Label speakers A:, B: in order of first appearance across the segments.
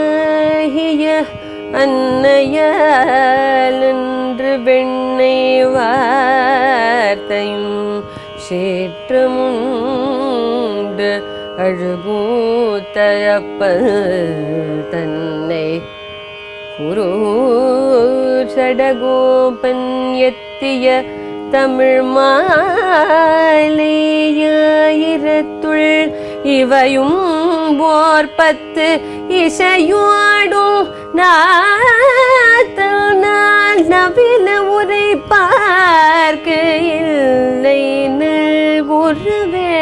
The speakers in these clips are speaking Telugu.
A: ஆகிய அன்னையாலன்று வெண்ணை வார்த்தையும் சேற்றமுண்டு அழுகூத்தயப்ப தன்னை குரு சடகோபன் எத்திய தமிழ் மாலையாயிரத்துள் இவையும் ஓர் பத்து இசையோடும் நாத்தனால் நவில உரை பார்க்க இல்லை நல்குருவே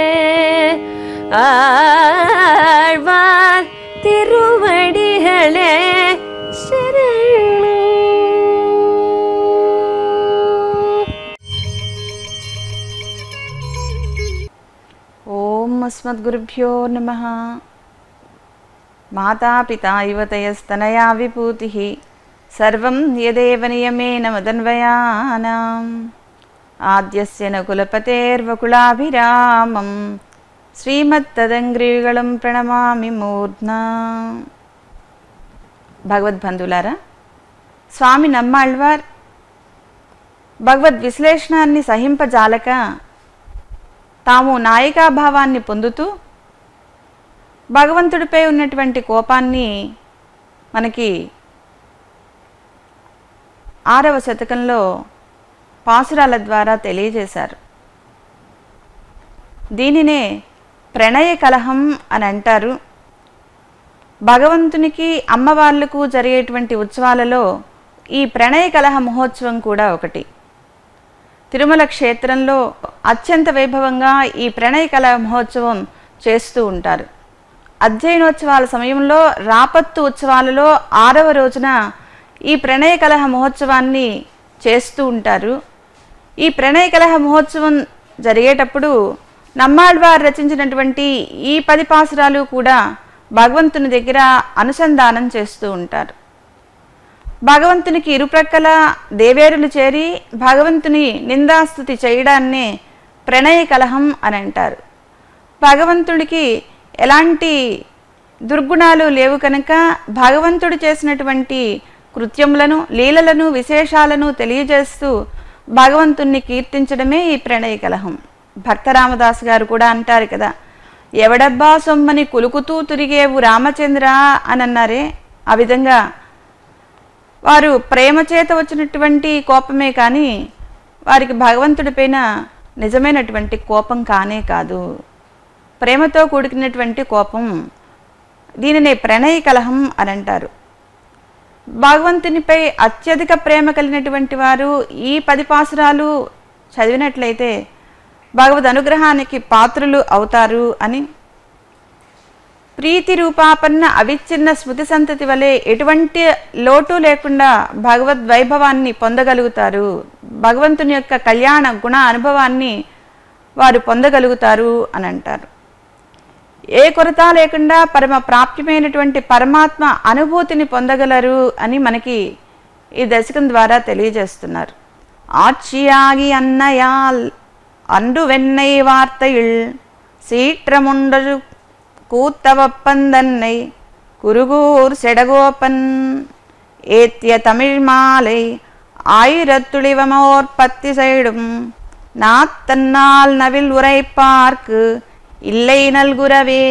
A: ஆழ்வார் திருவடிகளே சரணம்
B: ఓం అస్మద్గురుభ్యో నమ మాతాపితా యువతయస్తనయా విభూతి సర్వం యదేవ నియమేన మదన్వయానాం ఆద్యస్య న కులపతేర్వకులాభిరామం శ్రీమత్తదంగ్రీగళం ప్రణమామి మూర్ధ్నా భగవద్బంధులారా స్వామి నమ్మాళ్వార్ భగవద్ విశ్లేషణాన్ని సహింపజాలక తాము నాయికాభావాన్ని పొందుతూ భగవంతుడిపై ఉన్నటువంటి కోపాన్ని మనకి ఆరవ శతకంలో పాసురాల ద్వారా తెలియజేశారు దీనినే ప్రణయ కలహం అని అంటారు భగవంతునికి అమ్మవార్లకు జరిగేటువంటి ఉత్సవాలలో ఈ ప్రణయ కలహ మహోత్సవం కూడా ఒకటి తిరుమల క్షేత్రంలో అత్యంత వైభవంగా ఈ ప్రణయ కళ మహోత్సవం చేస్తూ ఉంటారు అధ్యయనోత్సవాల సమయంలో రాపత్తు ఉత్సవాలలో ఆరవ రోజున ఈ ప్రణయ కలహ మహోత్సవాన్ని చేస్తూ ఉంటారు ఈ ప్రణయ కలహ మహోత్సవం జరిగేటప్పుడు నమ్మాళ్వారు రచించినటువంటి ఈ పది పాసురాలు కూడా భగవంతుని దగ్గర అనుసంధానం చేస్తూ ఉంటారు భగవంతునికి ఇరుప్రక్కల దేవేరులు చేరి భగవంతుని నిందాస్తుతి చేయడాన్నే ప్రణయ కలహం అని అంటారు భగవంతుడికి ఎలాంటి దుర్గుణాలు లేవు కనుక భగవంతుడు చేసినటువంటి కృత్యములను లీలలను విశేషాలను తెలియజేస్తూ భగవంతుణ్ణి కీర్తించడమే ఈ ప్రణయ కలహం భక్తరామదాస్ గారు కూడా అంటారు కదా ఎవడబ్బా సొమ్మని కులుకుతూ తిరిగేవు రామచంద్ర అని అన్నారే ఆ విధంగా వారు ప్రేమ చేత వచ్చినటువంటి కోపమే కానీ వారికి భగవంతుడిపైన నిజమైనటువంటి కోపం కానే కాదు ప్రేమతో కూడుకున్నటువంటి కోపం దీనినే ప్రణయ కలహం అని అంటారు భగవంతునిపై అత్యధిక ప్రేమ కలిగినటువంటి వారు ఈ పది పాసురాలు చదివినట్లయితే భగవద్ అనుగ్రహానికి పాత్రులు అవుతారు అని ప్రీతి రూపాపన్న అవిచ్ఛిన్న స్మృతి సంతతి వలె ఎటువంటి లోటు లేకుండా భగవద్ వైభవాన్ని పొందగలుగుతారు భగవంతుని యొక్క కళ్యాణ గుణ అనుభవాన్ని వారు పొందగలుగుతారు అని అంటారు ఏ కొరత లేకుండా పరమ ప్రాప్యమైనటువంటి పరమాత్మ అనుభూతిని పొందగలరు అని మనకి ఈ దశకం ద్వారా తెలియజేస్తున్నారు ஆட்சியாகி அன்னையால் அன்று வெண்ணை வார்த்தையில் சீற்றமுண்டரு கூத்தவப்பந்தன்னை குருகூர் செடகோப்பன் ஏத்திய தமிழ் மாலை ஆயிரத்துளிவமோர் பத்தி சைடும் நாத்தன்னால் நவில் உரைப்பார்க்கு இல்லை నల్గురవే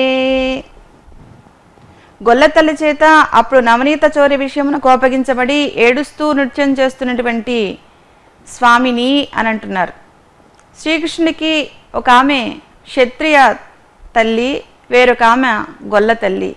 B: గొల్లతల్లి చేత అప్పుడు నవనీత చోరి విషయమును కోపగించబడి ఏడుస్తూ నృత్యం చేస్తున్నటువంటి స్వామిని అని అంటున్నారు శ్రీకృష్ణునికి ఒక ఆమె క్షత్రియ తల్లి వేరొక ఆమె గొల్ల తల్లి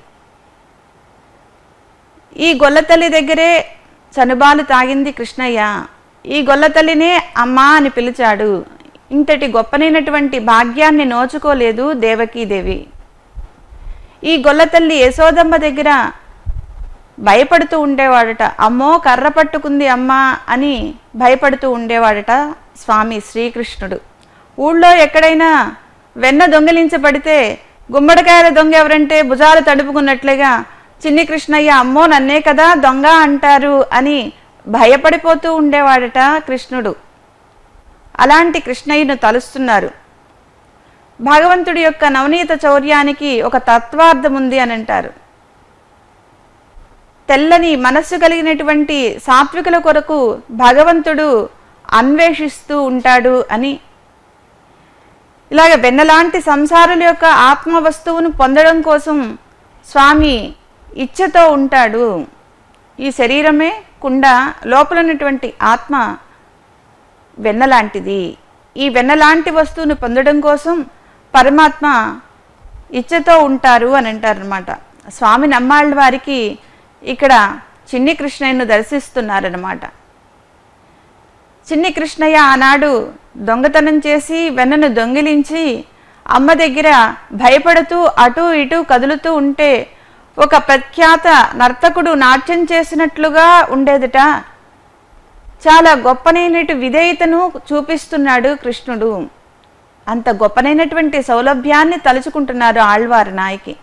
B: ఈ గొల్ల తల్లి దగ్గరే చనుబాలు తాగింది కృష్ణయ్య ఈ గొల్ల తల్లినే అమ్మా అని పిలిచాడు ఇంతటి గొప్పనైనటువంటి భాగ్యాన్ని నోచుకోలేదు దేవకీదేవి ఈ గొల్ల తల్లి యశోదమ్మ దగ్గర భయపడుతూ ఉండేవాడట అమ్మో కర్ర పట్టుకుంది అమ్మా అని భయపడుతూ ఉండేవాడట స్వామి శ్రీకృష్ణుడు ఊళ్ళో ఎక్కడైనా వెన్న దొంగిలించబడితే గుమ్మడికాయల దొంగ ఎవరంటే భుజాలు తడుపుకున్నట్లుగా చిన్ని కృష్ణయ్య అమ్మో నన్నే కదా దొంగ అంటారు అని భయపడిపోతూ ఉండేవాడట కృష్ణుడు అలాంటి కృష్ణయ్యను తలుస్తున్నారు భగవంతుడి యొక్క నవనీత చౌర్యానికి ఒక తత్వార్థం ఉంది అని అంటారు తెల్లని మనస్సు కలిగినటువంటి సాత్వికుల కొరకు భగవంతుడు అన్వేషిస్తూ ఉంటాడు అని ఇలాగ వెన్నలాంటి సంసారుల యొక్క ఆత్మ వస్తువును పొందడం కోసం స్వామి ఇచ్చతో ఉంటాడు ఈ శరీరమే కుండ లోపల ఉన్నటువంటి ఆత్మ వెన్నలాంటిది ఈ వెన్నలాంటి వస్తువును పొందడం కోసం పరమాత్మ ఇచ్చతో ఉంటారు అని అంటారనమాట స్వామి నమ్మాళ్ళ వారికి ఇక్కడ చిన్ని కృష్ణయ్యను దర్శిస్తున్నారనమాట చిన్ని కృష్ణయ్య ఆనాడు దొంగతనం చేసి వెన్నను దొంగిలించి అమ్మ దగ్గర భయపడుతూ అటు ఇటు కదులుతూ ఉంటే ఒక ప్రఖ్యాత నర్తకుడు నాట్యం చేసినట్లుగా ఉండేదిట చాలా గొప్పనైనటు విధేయతను చూపిస్తున్నాడు కృష్ణుడు అంత గొప్పనైనటువంటి సౌలభ్యాన్ని తలుచుకుంటున్నారు ఆళ్వారు నాయకి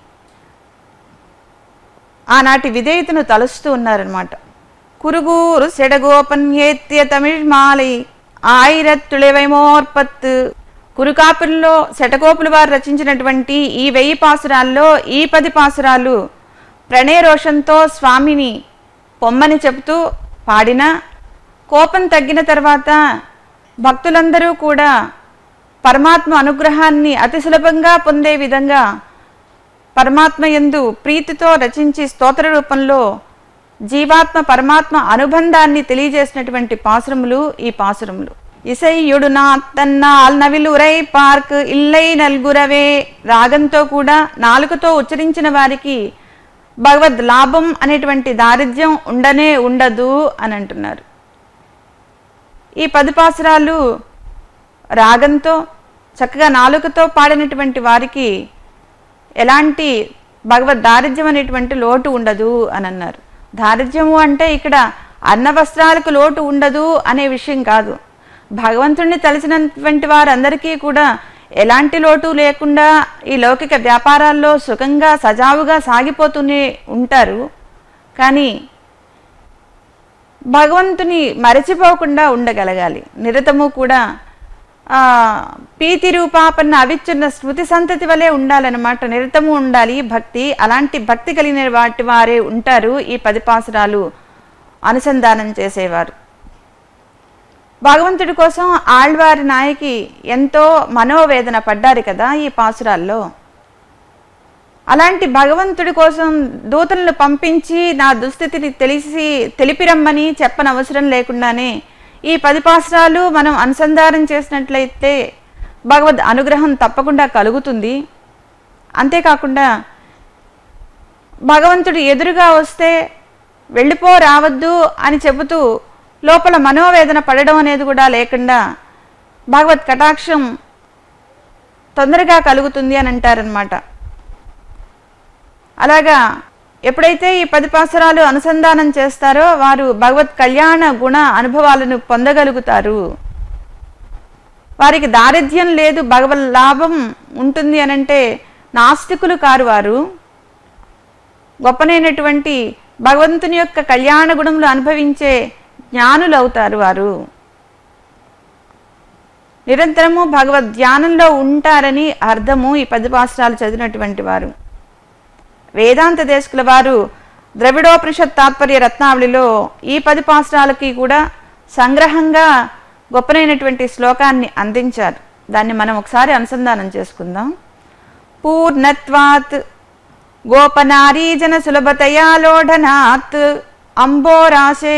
B: ఆనాటి విధేయతను తలుస్తూ ఉన్నారనమాట కురుగూరు సెడగోపన్యేత్య తమిళ్ మాలై ఆయిరత్తుళెవైమోర్పత్ కురుకాపుల్లో శటగోపుల వారు రచించినటువంటి ఈ వెయ్యి పాసురాల్లో ఈ పది పాసురాలు ప్రణయరోషంతో స్వామిని పొమ్మని చెబుతూ పాడిన కోపం తగ్గిన తర్వాత భక్తులందరూ కూడా పరమాత్మ అనుగ్రహాన్ని అతి సులభంగా పొందే విధంగా పరమాత్మ యందు ప్రీతితో రచించి స్తోత్ర రూపంలో జీవాత్మ పరమాత్మ అనుబంధాన్ని తెలియజేసినటువంటి పాసురములు ఈ పాసురములు ఇసయ్యుడు నా తన్నాల్ నవిలురై పార్క్ ఇల్లై నల్గురవే రాగంతో కూడా నాలుకతో ఉచ్చరించిన వారికి భగవద్ లాభం అనేటువంటి దారిద్ర్యం ఉండనే ఉండదు అని అంటున్నారు ఈ పది పాసురాలు రాగంతో చక్కగా నాలుకతో పాడినటువంటి వారికి ఎలాంటి భగవద్ దారిద్ర్యం అనేటువంటి లోటు ఉండదు అని అన్నారు దారిద్ర్యము అంటే ఇక్కడ అన్న వస్త్రాలకు లోటు ఉండదు అనే విషయం కాదు భగవంతుణ్ణి తలచినటువంటి వారందరికీ కూడా ఎలాంటి లోటు లేకుండా ఈ లౌకిక వ్యాపారాల్లో సుఖంగా సజావుగా సాగిపోతూనే ఉంటారు కానీ భగవంతుని మరచిపోకుండా ఉండగలగాలి నిరతము కూడా ఆ, పీతి రూపాపన్న అవిచ్ఛిన్న స్మృతి సంతతి వలె ఉండాలన్నమాట నిరతము ఉండాలి భక్తి అలాంటి భక్తి కలిగిన వాటి వారే ఉంటారు ఈ పది పాసురాలు అనుసంధానం చేసేవారు భగవంతుడి కోసం ఆళ్వారి నాయకి ఎంతో మనోవేదన పడ్డారు కదా ఈ పాసురాల్లో అలాంటి భగవంతుడి కోసం దూతలను పంపించి నా దుస్థితిని తెలిసి తెలిపిరమ్మని చెప్పనవసరం లేకుండానే ఈ పది పాసురాలు మనం అనుసంధానం చేసినట్లయితే భగవద్ అనుగ్రహం తప్పకుండా కలుగుతుంది అంతేకాకుండా భగవంతుడు ఎదురుగా వస్తే వెళ్ళిపో రావద్దు అని చెబుతూ లోపల మనోవేదన పడడం అనేది కూడా లేకుండా భగవత్ కటాక్షం తొందరగా కలుగుతుంది అని అంటారనమాట అలాగా ఎప్పుడైతే ఈ పది పాసరాలు అనుసంధానం చేస్తారో వారు భగవత్ కళ్యాణ గుణ అనుభవాలను పొందగలుగుతారు వారికి దారిద్ర్యం లేదు భగవత్ లాభం ఉంటుంది అనంటే నాస్తికులు కారు వారు గొప్పనైనటువంటి భగవంతుని యొక్క కళ్యాణ గుణములు అనుభవించే జ్ఞానులు అవుతారు వారు నిరంతరము భగవద్ ధ్యానంలో ఉంటారని అర్థము ఈ పది పాశ్రాలు చదివినటువంటి వారు వేదాంత దేశకుల వారు ద్రవిడోపనిషత్ తాత్పర్య రత్నావళిలో ఈ పది పాశ్రాలకి కూడా సంగ్రహంగా గొప్పనైనటువంటి శ్లోకాన్ని అందించారు దాన్ని మనం ఒకసారి అనుసంధానం చేసుకుందాం పూర్ణత్వాత్ గోపనారీజన సులభతయా లోఢనాత్ అంబోరాశే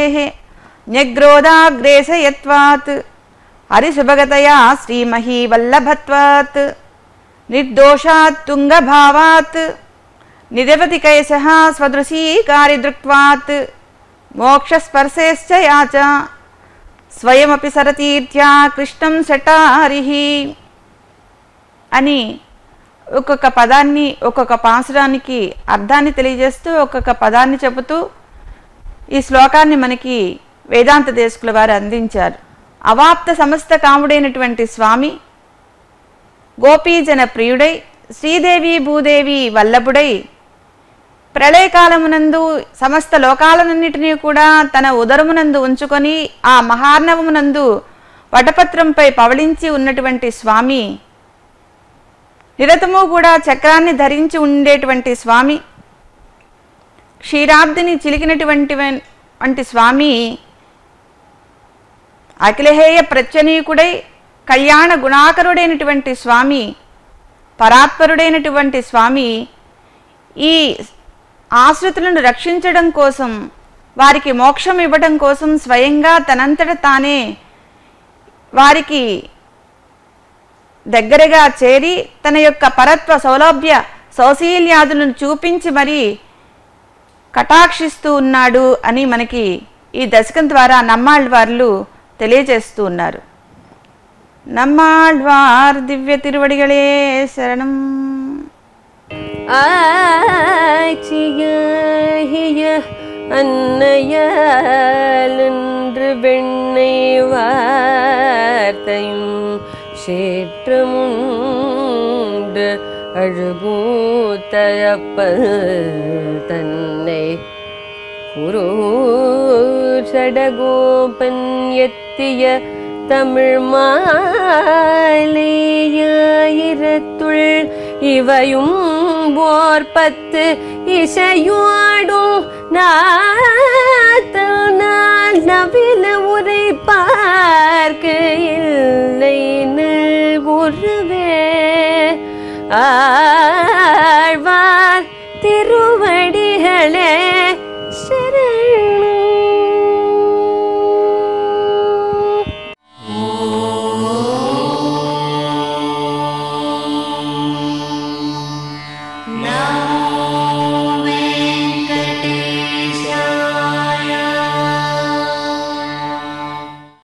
B: న్యగ్రోధాగ్రేసయత్వాత్ హరిశుభగతయా శ్రీమహీ వల్లభత్వాత్ నిర్దోషాత్ తుంగభావాత్ నిరవధికైశ స్వదృశీకారిదృక్వాత్ మోక్షస్పర్శేశ్చ యాచ స్వయమపి సరతీర్థ్యా కృష్ణం శటారిహి అని ఒక్కొక్క పదాన్ని ఒక్కొక్క పాసురానికి అర్థాన్ని తెలియజేస్తూ ఒక్కొక్క పదాన్ని చెబుతూ ఈ శ్లోకాన్ని మనకి వేదాంత దేశకుల వారు అందించారు అవాప్త సమస్త కాముడైనటువంటి స్వామి గోపీజన ప్రియుడై శ్రీదేవి భూదేవి వల్లభుడై ప్రళయకాలమునందు సమస్త లోకాలన్నిటినీ కూడా తన ఉదరమునందు ఉంచుకొని ఆ మహార్ణవమునందు వటపత్రంపై పవళించి ఉన్నటువంటి స్వామి నిరతము కూడా చక్రాన్ని ధరించి ఉండేటువంటి స్వామి క్షీరాబ్దిని చిలికినటువంటి వన్- వంటి స్వామి అఖిలహేయ ప్రత్యనీకుడై కళ్యాణ గుణాకరుడైనటువంటి స్వామి పరాత్పరుడైనటువంటి స్వామి ఈ ఆశ్రితులను రక్షించడం కోసం వారికి మోక్షం ఇవ్వడం కోసం స్వయంగా తనంతట తానే వారికి దగ్గరగా చేరి తన యొక్క పరత్వ సౌలభ్య సౌశీల్యాదులను చూపించి మరి కటాక్షిస్తూ ఉన్నాడు అని మనకి ఈ దశకం ద్వారా నమ్మాళ్ళవార్లు తెలియజేస్తూ ఉన్నారు నమ్మాళ్వార్ దివ్య తిరువడిகளே శరణం
A: ஆச்சியாகிய அன்னையாலன்று வெண்ணை வார்த்தையும் சேற்றமுண்டு அழுகூத்தயப்ப தன்னை குரு சடகோபன் எத்திய தமிழ் மாலையாயிரத்துள் இவையும் ஓர் பத்து இசையோடும் நாத்தனால் நவில உரை பார்க்க இல்லை நல்குறவே ஆ